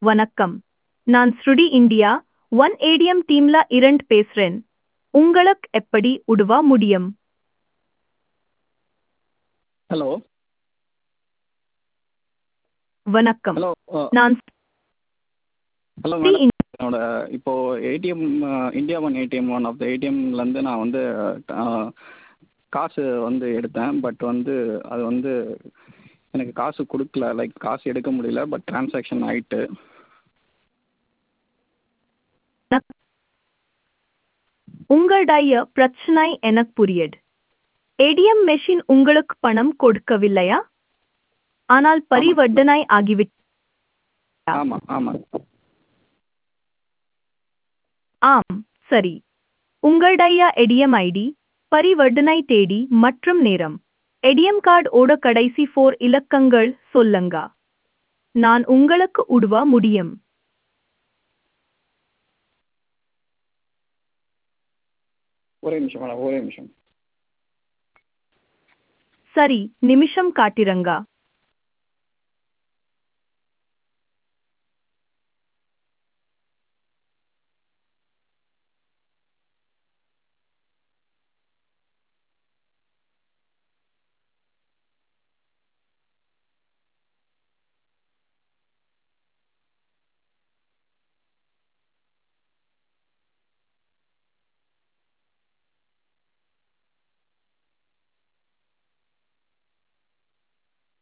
வணக்கம் நான் ஸ்ருடி இந்தியா ஒன் ஏடிஎம் டீம்ல இரண்டு பேசுறேன் உங்களுக்கு எப்படி உதவ முடியும் ஹலோ வணக்கம் ஹலோ நான் ஹலோ ஸ்ருடி மேடம் என்னோட இப்போ ATM India one ATM one of the ஏடிஎம்லேருந்து நான் வந்து அஹ், காசு வந்து எடுத்தேன் பட் வந்து அது வந்து எனக்கு காசு கொடுக்கல லைக் காசு எடுக்க முடியல பட் டிரான்சாக்ஷன் ஆயிட்டு உங்களுடைய பிரச்சனை எனக்கு புரியுது ஏடிஎம் மெஷின் உங்களுக்கு பணம் கொடுக்கவில்லையா ஆனால் பரிவர்த்தனை ஆகிவிட்டது ஆமாம் ஆமாம் ஆம் சரி உங்களுடைய ஏடிஎம் ஐடி பரிவர்த்தனை தேதி மற்றும் நேரம் ஏடிஎம் கார்டு ஓட கடைசி ஃபோர் இலக்கங்கள் சொல்லுங்க நான் உங்களுக்கு உதவ முடியும் ஒரே நிமிஷம் மேடம் ஒரே நிமிஷம் சரி நிமிஷம் காட்டிரங்க